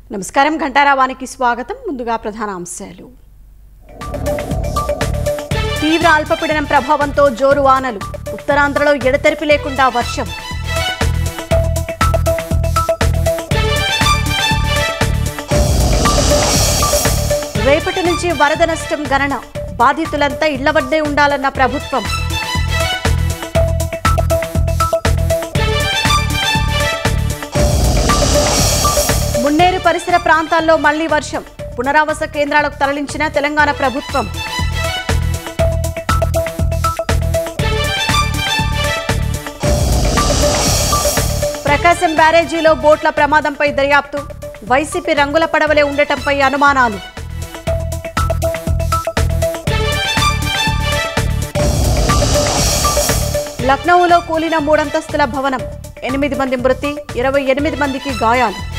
నమస్కారం ఘంటారావానికి స్వాగతం ముందుగా ప్రధాన అంశాలు తీవ్ర అల్పపీడనం ప్రభావంతో జోరు వానలు ఉత్తరాంధ్రలో ఎడతెరిపి లేకుండా వర్షం రేపటి నుంచి వరద నష్టం గణన బాధితులంతా ఇళ్ల వద్దే ఉండాలన్న ప్రభుత్వం మున్నేరు పరిసర ప్రాంతాల్లో మళ్లీ వర్షం పునరావాస కేంద్రాలకు తరలించిన తెలంగాణ ప్రభుత్వం ప్రకాశం బ్యారేజీలో బోట్ల ప్రమాదంపై దర్యాప్తు వైసీపీ రంగుల పడవలే ఉండటంపై అనుమానాలు లక్నోలో కూలిన మూడంతస్తుల భవనం ఎనిమిది మంది మృతి ఇరవై ఎనిమిది మందికి గాయాలు